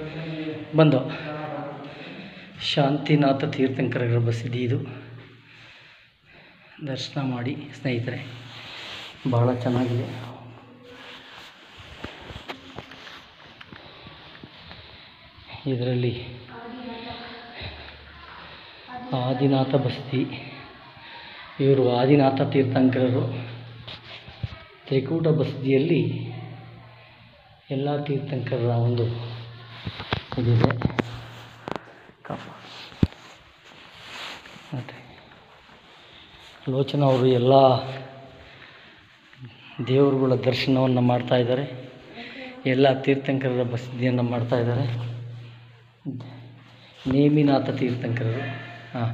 ಬಂದು ಶಾಂತಿನಾಥ ತೀರ್ಥಂಕರರ ಬಸದಿ ಇದು ದರ್ಶನ ಮಾಡಿ ಸ್ನೇಹಿತರೆ ಭಾಳ ಚೆನ್ನಾಗಿದೆ ಇದರಲ್ಲಿ ಆದಿನಾಥ ಬಸದಿ ಇವರು ಆದಿನಾಥ ತೀರ್ಥಂಕರರು ತ್ರಿಕೂಟ ಬಸದಿಯಲ್ಲಿ ಎಲ್ಲ ತೀರ್ಥಂಕರರ ಒಂದು ಇದಿದೆ ಕಪ್ಪ ಮತ್ತು ಲೋಚನ ಅವರು ಎಲ್ಲ ದೇವರುಗಳ ದರ್ಶನವನ್ನು ಮಾಡ್ತಾ ಇದ್ದಾರೆ ಎಲ್ಲ ತೀರ್ಥಂಕರರ ಬಸದಿಯನ್ನು ಮಾಡ್ತಾ ಇದ್ದಾರೆ ನೇಮಿನಾಥ ತೀರ್ಥಂಕರರು ಹಾಂ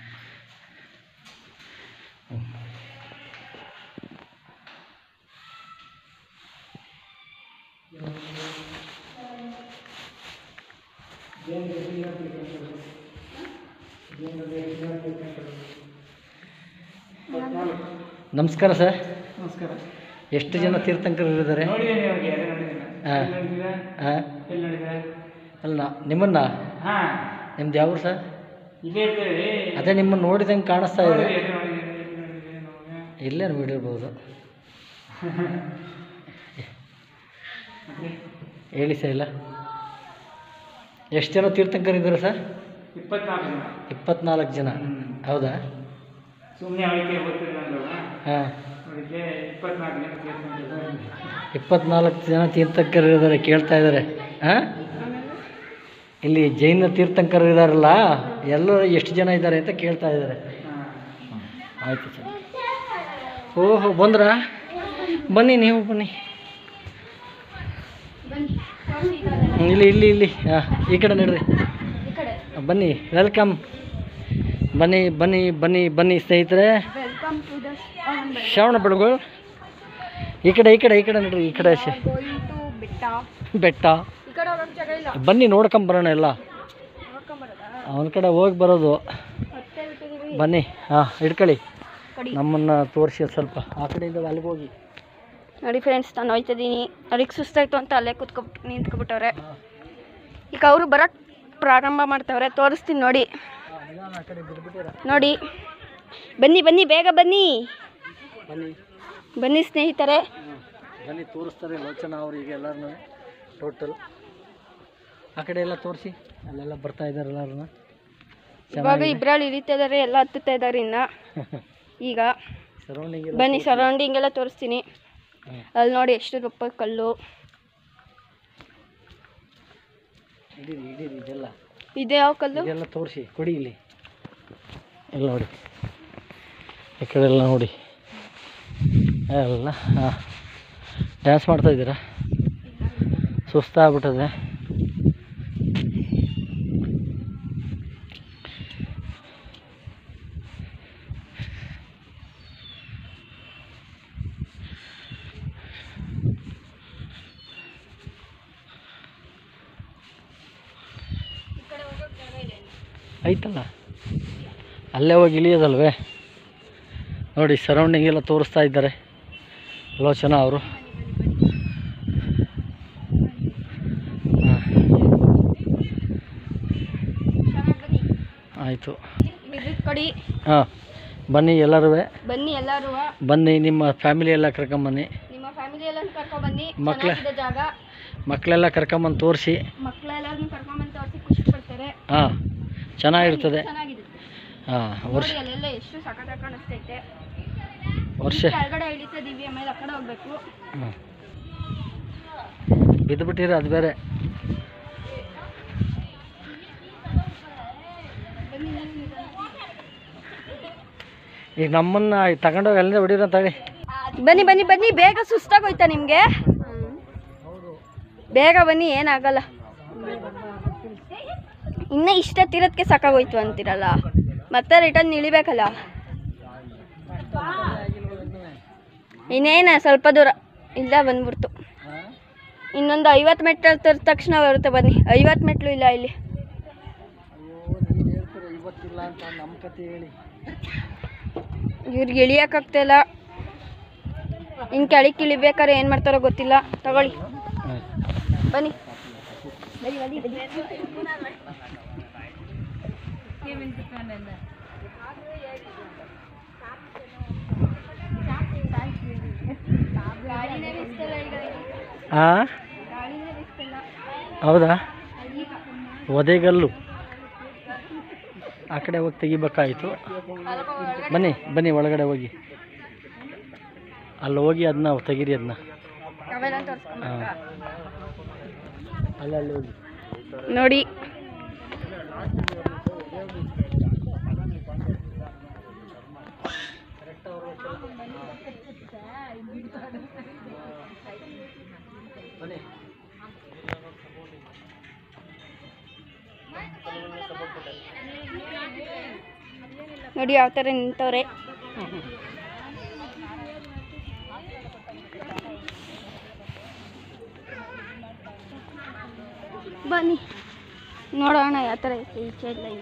ನಮಸ್ಕಾರ ಸರ್ ನಮಸ್ಕಾರ ಎಷ್ಟು ಜನ ತೀರ್ಥಂಕರರು ಇದ್ದಾರೆ ನೋಡಿದ್ದೇನೆ ಅವ್ರಿಗೆ ಅದೇ ನೋಡಿದ್ದೇನೆ ಹಾಂ ಎಲ್ಲಿ ನೋಡಿದ್ದೀರಾ ಹಾಂ ಎಲ್ಲಿ ನೋಡಿದ್ದೀರಾ ಅಲ್ಲ ನಿಮ್ಮನ್ನ ಹಾಂ ನಿಮ್ದು ಯಾವ ಊರು ಸರ್ ಇಲ್ಲೇ ಇರ್ತೇವೆ ಅದೇ ನಿಮ್ಮನ್ನು ನೋಡಿದಂಗೆ ಕಾಣಿಸ್ತಾ ಇದೆ ನೋಡಿದ್ದೀರಿ, ಎಲ್ಲಿ ನೋಡಿದ್ದೀರಿ, ಎಲ್ಲಿ ನೋಡಿದ್ದೀರಿ ನಮಗೆ ಇಲ್ಲೇ ನೋಡಿರ್ಬೋದು ಹೇಳಿ ಸರ್ ಇಲ್ಲ ಎಷ್ಟು ಜನ ತೀರ್ಥಂಕರಿದ್ದಾರೆ ಸರ್ ಇಪ್ಪತ್ನಾಲ್ಕು ಜನ ಇಪ್ಪತ್ನಾಲ್ಕು ಜನ ಹೌದಾ ಸುಮ್ಮನೆ ಅವಳಿಗೆ ಗೊತ್ತಿಲ್ಲ ಅಂದ್ರಲ್ಲ ಹಾಂ ಅವಳಿಗೆ ಇಪ್ಪತ್ನಾಲ್ಕು ಜನ ಸೇರ್ಕೊಂಡಿದ್ದಾರೆ ಇಪ್ಪತ್ನಾಲ್ಕು ಜನ ತೀರ್ಥಂಕರಿದ್ದಾರೆ ಕೇಳ್ತಾ ಇದ್ದಾರೆ ಹಾಂ ಇಲ್ಲಿ ಜೈನ ತೀರ್ಥಂಕರು ಇದ್ದಾರಲ್ಲ ಎಲ್ಲರೂ ಎಷ್ಟು ಜನ ಇದ್ದಾರೆ ಅಂತ ಕೇಳ್ತಾ ಇದ್ದಾರೆ ಹಾಂ ಆಯಿತು ಸರ್ ಓಹೋ ಬಂದ್ರಾ ಬನ್ನಿ ನೀವು ಬನ್ನಿ ಹ್ಮ್, ಇಲ್ಲಿ ಇಲ್ಲಿ ಇಲ್ಲಿ ಹಾಂ ಈ ಕಡೆ ನಡ್ರಿ ಬನ್ನಿ ವೆಲ್ಕಮ್ ಬನ್ನಿ ಬನ್ನಿ ಬನ್ನಿ ಬನ್ನಿ ಸ್ನೇಹಿತರೆ ವೆಲ್ಕಮ್ ಟು ದ ಶ್ರವಣ ಬೆಳಗು ಈ ಕಡೆ ಈ ಕಡೆ ಈ ಕಡೆ ನಡ್ರಿ ಈ ಕಡೆ ಶೆ- ಗೋಯಿಂಗ್ ಟು ಬೆಟ್ಟ ಬೆಟ್ಟ ಈ ಕಡೆ ಹೋಗಕ್ಕೆ ಜಾಗ ಇಲ್ಲ ಬನ್ನಿ ನೋಡ್ಕೊಂಬರೋಣ ಎಲ್ಲ ನೋಡ್ಕೊಂಬರೋದಾ ಅವನ ಕಡೆ ಹೋಗಿ ಬರೋದು ಮತ್ತೆ ಬಿಟ್ಟಿದ್ದೀವಿ ಬನ್ನಿ ಹಾಂ ಹಿಡ್ಕೊಳ್ಳಿ ಕಡಿ ನಮ್ಮನ್ನು ತೋರಿಸಿ ಸ್ವಲ್ಪ ಆ ಕಡೆಯಿಂದ ಅಲ್ಲಿಗೆ ಹೋಗಿ ನೋಡಿ ಫ್ರೆಂಡ್ಸ್ ನಾನು ಹೋಯ್ತಿದ್ದೀನಿ ಅವ್ರಿಗೆ ಸುಸ್ತಾಯ್ತು ಅಂತ ಅಲ್ಲೇ ಕುತ್ಕೊಬಿಟ್ಟು ನಿಂತ್ಕೊಬಿಟ್ಟವ್ರೆ ಈಗ ಅವರು ಬರಕ್ಕೆ ಪ್ರಾರಂಭ ಮಾಡ್ತವ್ರೆ ತೋರಿಸ್ತೀನಿ ನೋಡಿ ಆ ಕಡೆ ಬಿಟ್ಬಿಟ್ಟಿರ ನೋಡಿ ಬನ್ನಿ ಬನ್ನಿ ಬೇಗ ಬನ್ನಿ ಬನ್ನಿ ಬನ್ನಿ ಸ್ನೇಹಿತರೆ ಬನ್ನಿ ತೋರಿಸ್ತಾರೆ ಲೋಚನ ಅವ್ರಿಗೆ ಎಲ್ಲರನ್ನೂ ಟೋಟಲ್ ಆ ಕಡೆ ಎಲ್ಲ ತೋರಿಸಿ ಅಲ್ಲೆಲ್ಲ ಬರ್ತಾ ಇದ್ದಾರೆ ಎಲ್ಲರೂ ಇವಾಗ ಇಬ್ಬರಲ್ಲಿ ಇಳಿತಾ ಇದ್ದಾರೆ ಎಲ್ಲ ಹತ್ತುತ್ತಾ ಇದ್ದಾರೆ ಇನ್ನು ಈಗ ಸರೌಂಡಿಂಗ್ ಬನ್ನಿ ಸರೌಂಡಿಂಗ್ ಎಲ್ಲ ತೋರಿಸ್ತೀನಿ ಹ್ಮ್. ಅಲ್ಲಿ ನೋಡಿ ಎಷ್ಟು ದಪ್ಪ ಕಲ್ಲು ಹಿಡೀರಿ ಹಿಡೀರಿ ಇದೆಲ್ಲ ಇದೆ ಯಾವ ಕಲ್ಲು ಇದೆಲ್ಲ ತೋರಿಸಿ ಕೊಡಿ ಇಲ್ಲಿ ಎಲ್ಲ ನೋಡಿ ಈ ಕಡೆ ಎಲ್ಲ ನೋಡಿ ಎಲ್ಲ ಹಾಂ ಡ್ಯಾನ್ಸ್ ಮಾಡ್ತಾ ಇದ್ದೀರಾ ಸುಸ್ತಾಗ್ಬಿಟ್ಟದೆ ಐತಲ್ಲ ಅಲ್ಲೇ ಹೋಗಿ ಇಳಿಯೋದಲ್ವೇ ನೋಡಿ ಸರೌಂಡಿಂಗ್ ಎಲ್ಲ ತೋರಿಸ್ತಾ ಇದ್ದಾರೆ ಲೋಚನ ಅವರು ಆಯಿತು ವಿಸಿಟ್ ಕೊಡಿ ಹಾಂ ಬನ್ನಿ ಎಲ್ಲರೂ ಬನ್ನಿ ಎಲ್ಲರೂ ಬನ್ನಿ ನಿಮ್ಮ ಫ್ಯಾಮಿಲಿ ಎಲ್ಲ ಕರ್ಕೊಂಬನ್ನಿ ನಿಮ್ಮ ಫ್ಯಾಮಿಲಿ ಎಲ್ಲ ಕರ್ಕೊಂಡ್ ಬನ್ನಿ ಮಕ್ಳ- ಚೆನ್ನಾಗಿದೆ ಜಾಗ ಮಕ್ಕಳೆಲ್ಲ ಕರ್ಕೊಂಬಂದು ತೋರಿಸಿ ಮಕ್ಕಳೆಲ್ಲರನ್ನು ಕರ್ಕೊಂಬಂದು ತೋರಿಸಿ ಖುಷಿ ಪಡ್ತಾರೆ ಹಾಂ ಚೆನ್ನಾಗಿರ್ತದೆ ಚೆನ್ನಾಗಿದೆ ಹಾಂ ವರ್ಷ ನೋಡಿ ಅಲ್ಲೆಲ್ಲ ಎಷ್ಟು ಸಖತ್ ಕಾಣಿಸ್ತೈತೆ ವರ್ಷ ಕೆಳಗಡೆ ಇಳಿತಾ ಇದೀವಿ ಆಮೇಲೆ ಆ ಕಡೆ ಹೋಗ್ಬೇಕು ಹ್ಞೂ ಬಿದ್ದುಬಿಟ್ಟಿರ ಅದು ಬೇರೆ ಈಗ ನಮ್ಮನ್ನು ತಗೊಂಡೋಗಿ ಅಲ್ಲಿಂದ ಹೊಡೀರ ತಳಿ ಬನ್ನಿ ಬನ್ನಿ ಬನ್ನಿ ಬೇಗ ಸುಸ್ತಾಗೋಯ್ತಾ ನಿಮಗೆ ಬೇಗ ಬನ್ನಿ ಏನಾಗಲ್ಲ ಇನ್ನೂ ಇಷ್ಟೊತ್ತಿರೋದಕ್ಕೆ ಸಾಕಾಗೋಯ್ತು ಅಂತೀರಲ್ಲ ಮತ್ತೆ ರಿಟರ್ನ್ ಇಳಿಬೇಕಲ್ಲ ಇನ್ನೇನ ಸ್ವಲ್ಪ ದೂರ ಇಲ್ಲ ಬಂದ್ಬಿಡ್ತು ಇನ್ನೊಂದು ಐವತ್ತು ಮೆಟ್ಲು ತರದ ತಕ್ಷಣ ಬರುತ್ತೆ ಬನ್ನಿ ಐವತ್ತು ಮೆಟ್ಲು ಇಲ್ಲ ಇಲ್ಲಿ ಇವತ್ತಿಲ್ಲ ಅಂತ ನಮ್ಮ ಕತೆ ಹೇಳಿ ಇವ್ರಿಗೆ ಇಳಿಯೋಕ್ಕಾಗ್ತಾಯಿಲ್ಲ ಇನ್ನು ಕೆಳಗೆ ಇಳಿಬೇಕಾದ್ರೆ ಏನು ಮಾಡ್ತಾರೋ ಗೊತ್ತಿಲ್ಲ ತಗೊಳ್ಳಿ ಬನ್ನಿ ಆ ಹೌದಾ ಒದೆಗಲ್ಲು ಆ ಕಡೆ ಹೋಗಿ ತೆಗಿಬೇಕಾಯಿತು ಬನ್ನಿ ಬನ್ನಿ ಒಳಗಡೆ ಹೋಗಿ ಅಲ್ಲಿ ಹೋಗಿ ಅದನ್ನ ತೆಗೀರಿ ಅದನ್ನ ಹಾಂ ಅಲ್ಲಿ ಅಲ್ಲಿ ಹೋಗಿ ನೋಡಿ ಬನ್ನಿ ನೋಡಿ ಯಾವ ಥರ ನಿಂತವ್ರೆ ಬನ್ನಿ ನೋಡೋಣ ಯಾವ ಥರ ಐತೆ ಈಚೆ ಎಲ್ಲ ಇದೆ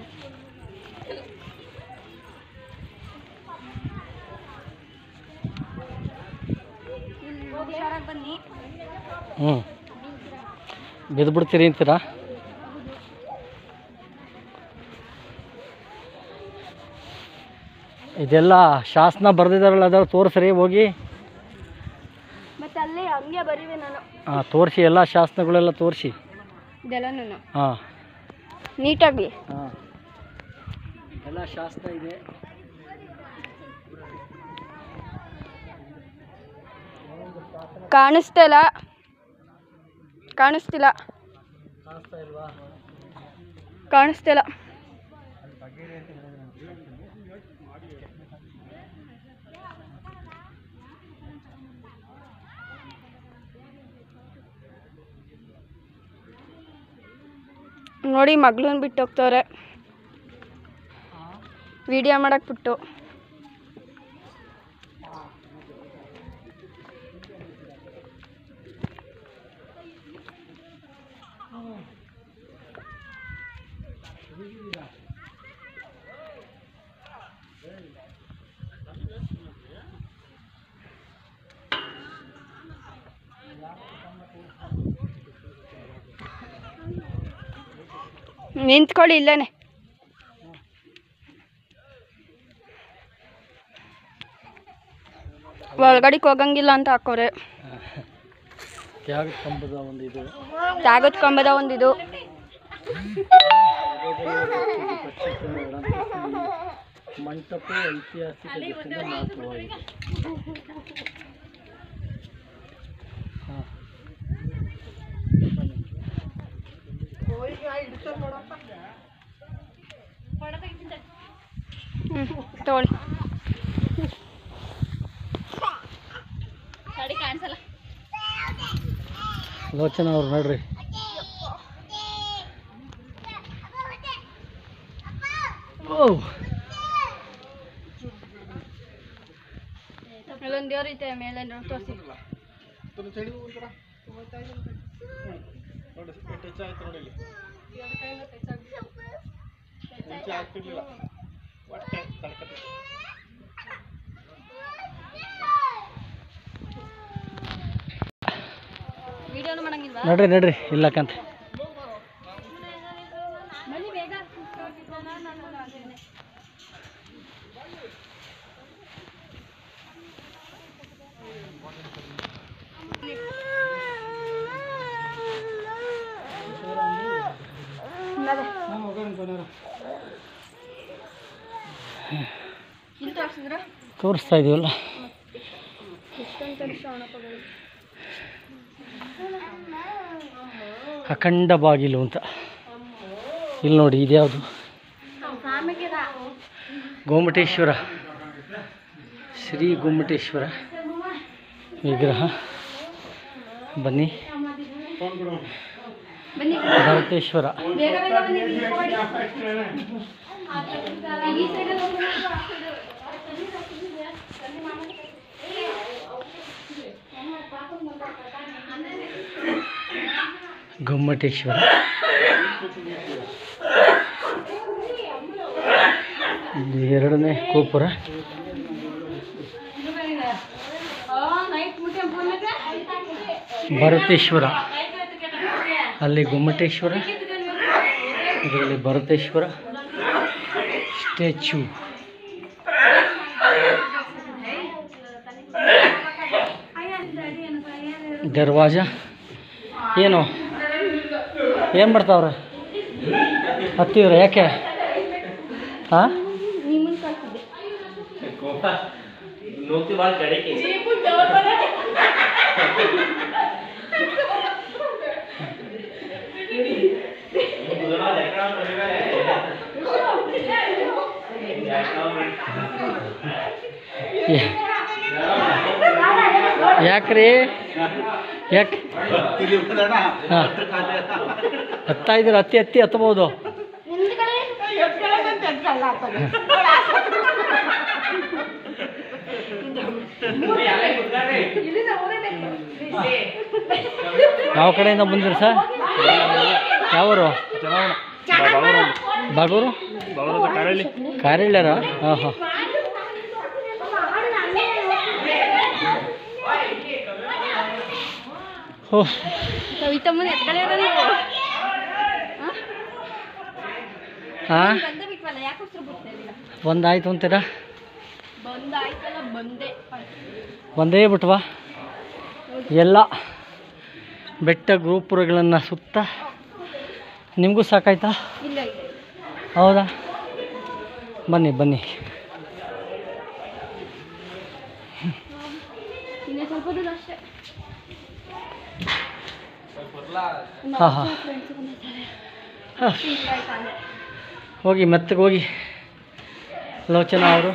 ಇಲ್ಲಿ ಹುಷಾರಾಗಿ ಬನ್ನಿ ಹ್ಞೂ ಬಿದ್ದು ಬಿಡ್ತೀರಿ ಅಂತೀರಾ ಇದೆಲ್ಲ ಶಾಸನ ಬರೆದಿದ್ದಾರಲ್ಲ ಅದ್ರ ತೋರಿಸ್ರಿ ಹೋಗಿ ಮತ್ತೆ ಅಲ್ಲೇ ಹಂಗೆ ಬರೀವೆ ನಾನು ಹಾಂ ತೋರಿಸಿ ಎಲ್ಲ ಶಾಸನಗಳೆಲ್ಲ ತೋರಿಸಿ ಇದೆಲ್ಲನೂ ಹಾಂ ನೀಟಾಗಿ ಹಾಂ ಎಲ್ಲ ಶಾಸ್ತ್ರ ಇದೆ ಕಾಣಿಸ್ತಾ ಇಲ್ಲ ಕಾಣಿಸ್ತಿಲ್ಲ ಕಾಣಿಸ್ತಾ ಇಲ್ವಾ ಕಾಣಿಸ್ತಿಲ್ಲ ನೋಡಿ ಮಗಳನ್ನ ಬಿಟ್ಟು ಹೋಗ್ತವ್ರೆ ವಿಡಿಯೋ ಮಾಡಕ್ ಬಿಟ್ಟು ನಿಂತ್ಕೊಳ್ಳಿ ಇಲ್ಲೇನೆ ಒಳಗಡೆಗೆ ಹೋಗಂಗಿಲ್ಲ ಅಂತ ಹಾಕೋರೆ ತ್ಯಾಗ ಕಂಬದ ಒಂದು ಇದು ತ್ಯಾಗದ ಕಂಬದ ಒಂದಿದು ಮಂಟಪ ಐತಿಹಾಸಿಕ ದೃಷ್ಟಿಯಿಂದ ಮಹತ್ವವಾಗಿದೆ ಹಾಂ ಹ್ಞೂ ತಗೊಳ್ಳಿ ಲೋಚನ ಅವ್ರು ನೋಡ್ರಿ ಓ ಅಲ್ಲೊಂದು ದೇವ್ರ ಐತೆ ಮೇಲೆ ತೋರಿಸಿ ವಿಡಿಯೋನು ಮಾಡಂಗಿಲ್ವಾ ನಡ್ರಿ ನಡ್ರಿ ಇಲ್ಲಕ್ಕಂತ ಬನ್ನಿ ಬೇಗ ಇಲ್ಲಿ ತೋರಿಸಿದ್ರ ತೋರಿಸ್ತಾ ಇದೀವಲ್ಲ ಅಖಂಡ ಬಾಗಿಲು ಅಂತ ಇಲ್ಲಿ ನೋಡಿ ಇದ್ಯಾವುದು ಗೋಮಟೇಶ್ವರ ಶ್ರೀ ಗೋಮಟೇಶ್ವರ ವಿಗ್ರಹ ಬನ್ನಿ ಬನ್ನಿ ಭಾರತೇಶ್ವರ ಬೇಗ ಬೇಗ ಬನ್ನಿ ನಿಂತ್ಕೊಬೇಡಿ. ಈ side ಅಲ್ಲಿ ಹೋಗಿ ಗೊಮ್ಮಟೇಶ್ವರ ಇದು ಎರಡನೇ ಗೋಪುರ ಭರತೇಶ್ವರ ಅಲ್ಲಿ ಗೊಮ್ಮಟೇಶ್ವರ ಇದರಲ್ಲಿ ಭರತೇಶ್ವರ ಸ್ಟ್ಯಾಚ್ಯೂ ದರ್ವಾಜ ಏನು ಏನು ಮಾಡ್ತಾವ್ರೆ ಹತ್ತಿವ್ರೆ ಯಾಕೆ ಹಾಂ ನಿಮ್ಮನ್ನು ಕಳ್ಸಿದ್ದೆ ಯಾಕ್ರಿ ಯಾಕೆ ಹಾಂ ಹತ್ತಾ ಇದ್ದೀರ ಹತ್ತಿ ಹತ್ತಿ ಹತ್ಬೋದು ಯಾವ ಕಡೆಯಿಂದ ಬಂದಿರಿ ಸರ್ ಯಾವರು ಬಾಗೂರು ಕಾರಿಳ್ಳ್ಯಾರ ಹಾಂ ಹಾಂ ಓ ಕವಿತಮ್ಮನ ಎತ್ಕಡೆ ನೀವು ಹಾಂ ಬಂದೇ ಬಿಟ್ವಲ್ಲ ಯಾಕೆ ಉಸಿರು ಬಿಡ್ತಾ ಇಲ್ಲ ಒಂದಾಯ್ತು ಅಂತೀರಾ ಬಂದಾಯ್ತಲ್ಲ ಬಂದೆ ಒಂದೇ ಬಿಟ್ವಾ ಎಲ್ಲ ಬೆಟ್ಟ ಗೋಪುರಗಳನ್ನು ಸುತ್ತ ನಿಮಗೂ ಸಾಕಾಯ್ತಾ ಇಲ್ಲ ಇಲ್ಲ ಹೌದಾ ಬನ್ನಿ ಬನ್ನಿ ಇನ್ನೇ ಸ್ವಲ್ಪ ದೂರ ಅಷ್ಟೇ ಹಾಂ ಹಾಂ ಹಾಂ ಹೋಗಿ ಮೆತ್ತಗೆ ಹೋಗಿ ಲೋಚನಾ ಅವರು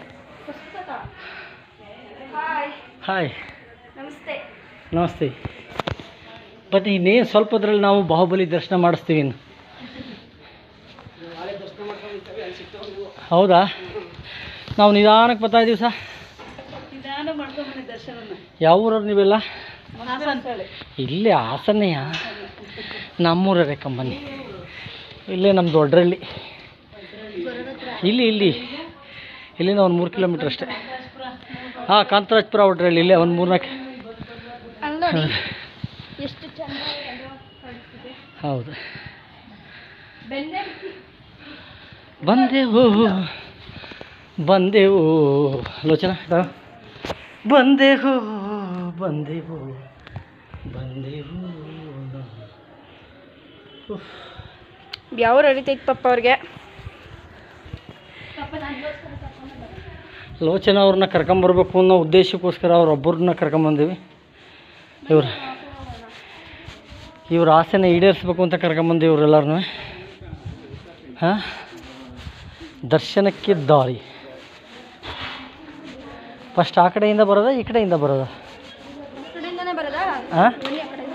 ಹಾಯ್ ಹಾಯ್ ನಮಸ್ತೆ ನಮಸ್ತೆ ಬನ್ನಿ ಇನ್ನೇನು ಸ್ವಲ್ಪದ್ರಲ್ಲಿ ನಾವು ಬಾಹುಬಲಿ ದರ್ಶನ ಮಾಡಿಸ್ತೀವಿ ಇನ್ನು ಹೌದಾ ನಾವು ನಿಧಾನಕ್ಕೆ ಬರ್ತಾ ಇದ್ದೀವಿ ಸರ್ ನಿಧಾನ ಮಾಡ್ಕೊಂಬನ್ನಿ ದರ್ಶನನ ಯಾವ ಊರವ್ರು ನೀವೆಲ್ಲ ಇಲ್ಲೇ ಹಾಸನೆಯ ನಮ್ಮೂರೇ ಕಂಬನ್ನಿ ಇಲ್ಲೇ ನಮ್ಮ ದೊಡ್ಡರಳ್ಳಿ ಇಲ್ಲಿ ಇಲ್ಲಿ ಇಲ್ಲಿಂದ ಒಂದು ಮೂರು ಕಿಲೋಮೀಟ್ರ್ ಅಷ್ಟೇ ಹಾಂ ಕಾಂತರಾಜ್ಪುರ ಒಡ್ರಳ್ಳಿ ಇಲ್ಲೇ ಒಂದು ಮೂರ್ನಾಲ್ಕು ಅಲ್ಲಿ ನೋಡಿ ಎಷ್ಟು ಚಂದ ಕಾಣಿಸ್ತಿದೆ ಹೌದು ಬೆಂದೆ ಬಂದೆವು ಬಂದೆವು ಲೋಚನ ಇದಾವ. ಬಂದೆವು ಬಂದೆವು ಬಂದೆವು ಉಫ್. ಯಾವ ಅರಿತೈತೆ ಪಪ್ಪ ಅವ್ರಿಗೆ ಲೋಚನ ಅವ್ರನ್ನ ಕರ್ಕೊಂಬರ್ಬೇಕು ಅನ್ನೋ ಉದ್ದೇಶಕ್ಕೋಸ್ಕರ ಅವ್ರೊಬ್ಬರನ್ನ ಕರ್ಕೊಂಬಂದೀವಿ ಇವ್ರು ಇವ್ರ ಆಸೆನ ಈಡೇರಿಸ್ಬೇಕು ಅಂತ ಕರ್ಕೊಂಬಂದು ಇವರೆಲ್ಲರನ್ನೂ ಹಾಂ ದರ್ಶನಕ್ಕೆ ದಾರಿ ಫಸ್ಟ್ ಆ ಕಡೆಯಿಂದ ಬರೋದಾ ಈ ಕಡೆಯಿಂದ ಬರೋದಾ ಕಡೆಯಿಂದನೇ ಬರೋದಾ ಹಾಂ ಬನ್ನಿ ಆ ಕಡೆಯಿಂದ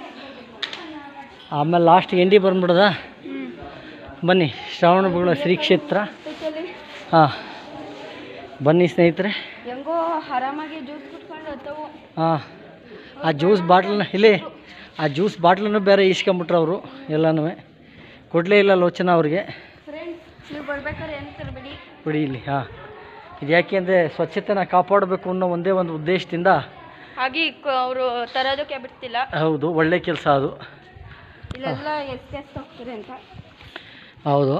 ಆಮೇಲೆ ಲಾಸ್ಟ್ ಎಂಡಿ ಬಂದ್ಬಿಡೋದಾ ಹ್ಞೂ ಬನ್ನಿ ಶ್ರಾವಣಬೆಳಗೊಳ ಶ್ರೀ ಕ್ಷೇತ್ರ ಹಾಂ ಬನ್ನಿ ಸ್ನೇಹಿತರೆ ಹೆಂಗೋ ಆರಾಮಾಗಿ ಜ್ಯೂಸ್ ಕುಟ್ಕೊಂಡು ಹತ್ತವು ಹಾಂ ಆ ಜ್ಯೂಸ್ ಬಾಟ್ಲನ್ನ ಇಲ್ಲಿ ಆ ಜ್ಯೂಸ್ ಬಾಟ್ಲನ್ನು ಬೇರೆ ಈಸ್ಕೊಂಬಿಟ್ರು ಅವರು ಎಲ್ಲನೂ ಕೊಡಲೇ ಇಲ್ಲ ಲೋಚನ ಅವ್ರಿಗೆ ಫ್ರೆಂಡ್ಸ್ ನೀವು ಬರ್ಬೇಕಾದ್ರೆ ಏನು ತರಬೇಡಿ ಬಿಡಿ ಇಲ್ಲಿ ಹಾಂ ಇದು ಯಾಕೆ ಅಂದರೆ ಸ್ವಚ್ಛತೆನ ಕಾಪಾಡಬೇಕು ಅನ್ನೋ ಒಂದೇ ಒಂದು ಉದ್ದೇಶದಿಂದ ಹಾಗೆ ಅವರು ತರೋದಕ್ಕೆ ಬಿಡ್ತಿಲ್ಲ ಹೌದು ಒಳ್ಳೆ ಕೆಲಸ ಅದು ಇಲ್ಲೆಲ್ಲ ಎಷ್ಟು ಎಷ್ಟು ಹೋಗ್ತಾರೆ ಅಂತ ಹೌದು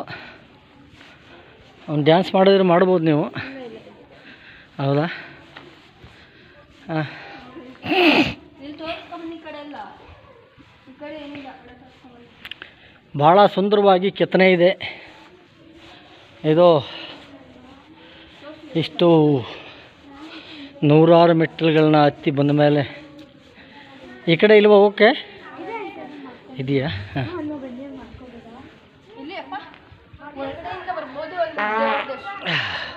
ಅವ್ನು ಡ್ಯಾನ್ಸ್ ಮಾಡಿದ್ರೆ ಮಾಡ್ಬೋದು ನೀವು ಹೌದಾ ಹಾಂ ಇಲ್ಲಿ ತೋರಿಸ್ಕೊಂಬನ್ನಿ ಈ ಕಡೆ ಎಲ್ಲ ಈ ಕಡೆ ಏನಿಲ್ಲ ಆ ಕಡೆ ತೋರಿಸ್ಕೊಂಬನ್ನಿ ಭಾಳ ಸುಂದರವಾಗಿ ಕೆತ್ತನೆ ಇದೆ ಇದು ಇಷ್ಟು ನೂರಾರು ಮೆಟ್ಟಿಲುಗಳನ್ನ ಹತ್ತಿ ಬಂದ ಮೇಲೆ ಈ ಕಡೆ ಇಲ್ವಾ ಓಕೆ ಇದೆಯಾ ಹಾಂ ಇಲ್ಲಿ ಅಪ್ಪ ಹೊರಗಡೆಯಿಂದ ಬರ್ಬೋದು ಅಲ್ಲಿ ದೇವ್ರದ್ದು.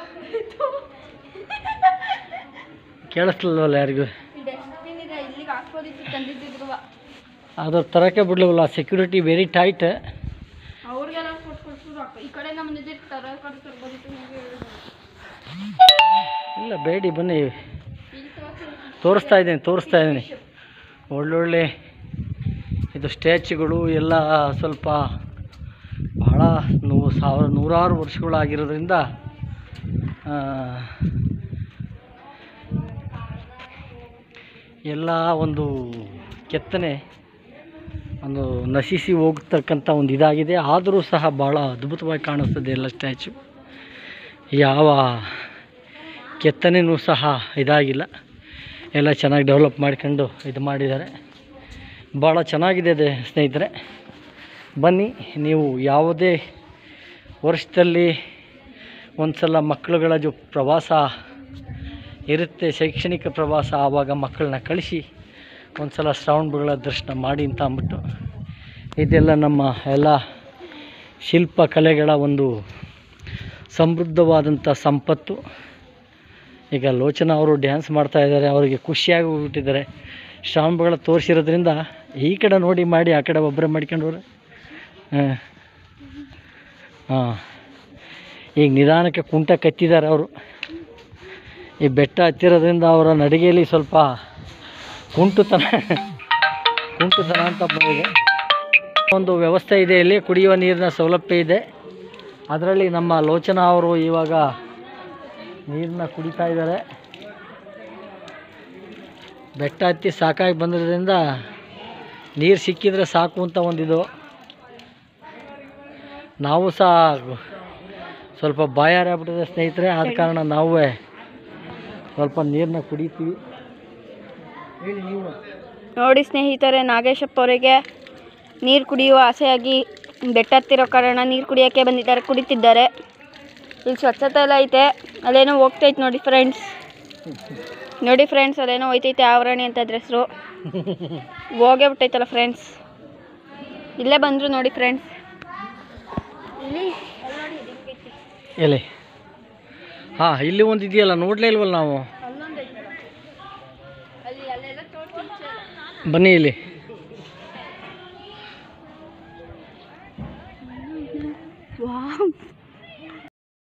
ಕೇಳಿಸ್ಲಿಲ್ವಲ್ಲ ಯಾರಿಗೂ ಈ ಡಸ್ಟ್ಬಿನ್ ಇದೆ ಇಲ್ಲಿಗೆ ಹಾಕ್ಬೋದಿತ್ತು ತಂದಿದ್ದಿದ್ರು ಅದ್ರ ತರಕ್ಕೆ ಬಿಡ್ಲಿಲ್ಲ ಸೆಕ್ಯೂರಿಟಿ ವೆರಿ ಟೈಟ್ ಅವ್ರಿಗೆಲ್ಲ ಕೊಟ್ಟು ಕೊಡ್ಸಿದ್ರು ಅಕ್ಕ ಈ ಕಡೆ ನಮ್ಮ ನಿಜ ತರ ಕಡೆ ತರ್ಬೋದಿತ್ತು ನಿಮಗೆ ಇಲ್ಲ ಬೇಡಿ ಬನ್ನಿ ಇಲ್ಲಿ ತೋರಿಸಿ ತೋರಿಸ್ತಾ ಇದ್ದೀನಿ ತೋರಿಸ್ತಾ ಇದ್ದೀನಿ ಒಳ್ಳೊಳ್ಳೆ ಇದು ಸ್ಟ್ಯಾಚ್ಯುಗಳು ಎಲ್ಲ ಸ್ವಲ್ಪ ಭಾಳ ನೂ ಸಾವಿರ ನೂರಾರು ವರ್ಷಗಳಾಗಿರೋದ್ರಿಂದ ಆ, ಎಲ್ಲ ಒಂದು ಕೆತ್ತನೆ ಒಂದು ನಶಿಸಿ ಹೋಗ್ತಕ್ಕಂಥ ಒಂದು ಇದಾಗಿದೆ ಆದರೂ ಸಹ ಭಾಳ ಅದ್ಭುತವಾಗಿ ಕಾಣಿಸ್ತದೆ ಎಲ್ಲ ಸ್ಟ್ಯಾಚು ಯಾವ ಕೆತ್ತನೆಯೂ ಸಹ ಇದಾಗಿಲ್ಲ ಎಲ್ಲ ಚೆನ್ನಾಗಿ ಡೆವಲಪ್ ಮಾಡ್ಕೊಂಡು ಇದು ಮಾಡಿದ್ದಾರೆ ಭಾಳ ಚೆನ್ನಾಗಿದೆ ಇದೆ ಸ್ನೇಹಿತರೆ ಬನ್ನಿ ನೀವು ಯಾವುದೇ ವರ್ಷದಲ್ಲಿ ಒಂದು ಸಲ ಮಕ್ಕಳುಗಳ ಜೊ ಪ್ರವಾಸ ಇರುತ್ತೆ ಶೈಕ್ಷಣಿಕ ಪ್ರವಾಸ ಆವಾಗ ಮಕ್ಕಳನ್ನ ಕಳಿಸಿ ಒಂದು ಸಲ ಶ್ರವಣಬೆಳಗೊಳ ದರ್ಶನ ಮಾಡಿ ಅಂತ ಅಂದ್ಬಿಟ್ಟು ಇದೆಲ್ಲ ನಮ್ಮ ಎಲ್ಲ ಶಿಲ್ಪಕಲೆಗಳ ಒಂದು ಸಮೃದ್ಧವಾದಂಥ ಸಂಪತ್ತು ಈಗ ಲೋಚನ ಅವರು ಡ್ಯಾನ್ಸ್ ಮಾಡ್ತಾ ಇದ್ದಾರೆ ಅವರಿಗೆ ಖುಷಿಯಾಗಿ ಹೋಗ್ಬಿಟ್ಟಿದ್ದಾರೆ ಶ್ರವಣಬೆಳಗೊಳ ತೋರಿಸಿರೋದ್ರಿಂದ ಈ ಕಡೆ ನೋಡಿ ಮಾಡಿ ಆ ಕಡೆ ಒಬ್ಬರೇ ಮಾಡ್ಕೊಂಡವ್ರೆ ಹಾಂ ಹಾಂ ಈಗ ನಿಧಾನಕ್ಕೆ ಕುಂಟ ಕತ್ತಿದ್ದಾರೆ ಅವರು ಈ ಬೆಟ್ಟ ಹತ್ತಿರೋದ್ರಿಂದ ಅವರ ನಡಿಗೆಯಲ್ಲಿ ಸ್ವಲ್ಪ ಕುಂಟುತನ ಕುಂಟುತನ ಅಂತ ಬಂದಿದೆ ಒಂದು ವ್ಯವಸ್ಥೆ ಇದೆ ಇಲ್ಲಿ ಕುಡಿಯುವ ನೀರಿನ ಸೌಲಭ್ಯ ಇದೆ ಅದರಲ್ಲಿ ನಮ್ಮ ಲೋಚನಾ ಅವರು ಇವಾಗ ನೀರನ್ನ ಕುಡಿತಾ ಇದ್ದಾರೆ ಬೆಟ್ಟ ಹತ್ತಿ ಸಾಕಾಗಿ ಬಂದಿರೋದ್ರಿಂದ ನೀರು ಸಿಕ್ಕಿದ್ರೆ ಸಾಕು ಅಂತ ಒಂದಿದು ನಾವು ಸಹ ಸ್ವಲ್ಪ ಬಾಯಾರ ಆಗ್ಬಿಟ್ಟಿದೆ ಸ್ನೇಹಿತರೆ ಆದ ಕಾರಣ ನಾವು ಸ್ವಲ್ಪ ನೀರನ್ನ ಕುಡಿತೀವಿ ಹೇಳಿ ನೀವು ನೋಡಿ ಸ್ನೇಹಿತರೆ ನಾಗೇಶಪ್ಪ ಅವರಿಗೆ ನೀರು ಕುಡಿಯುವ ಆಸೆಯಾಗಿ ಬೆಟ್ಟ ಹತ್ತಿರೋ ಕಾರಣ ನೀರು ಕುಡಿಯೋಕ್ಕೆ ಬಂದಿದ್ದಾರೆ ಕುಡಿತಿದ್ದಾರೆ ಇಲ್ಲಿ ಸ್ವಚ್ಛತೆ ಎಲ್ಲ ಐತೆ ಅಲ್ಲೇನೋ ಹೋಗ್ತೈತೆ ನೋಡಿ ಫ್ರೆಂಡ್ಸ್ ನೋಡಿ ಫ್ರೆಂಡ್ಸ್ ಅಲ್ಲೇನೋ ಹೋಯ್ತೈತೆ ಆವರಣಿ ಅಂತ ಅದ್ರ ಹೆಸರು ಹೋಗೇ ಬಿಟ್ಟೈತಲ್ಲ ಫ್ರೆಂಡ್ಸ್ ಇಲ್ಲೇ ಬಂದರು ನೋಡಿ ಫ್ರೆಂಡ್ಸ್ ಇಲ್ಲಿ ಎಲೆ ಹಾಂ ಇಲ್ಲಿ ಒಂದು ಇದೆಯಲ್ಲ ನೋಡಲೇ ಇಲ್ವಲ್ಲ ನಾವು ಅಲ್ಲಿ ಅಲ್ಲೆಲ್ಲ ಬನ್ನಿ ಇಲ್ಲಿ ವಾವ್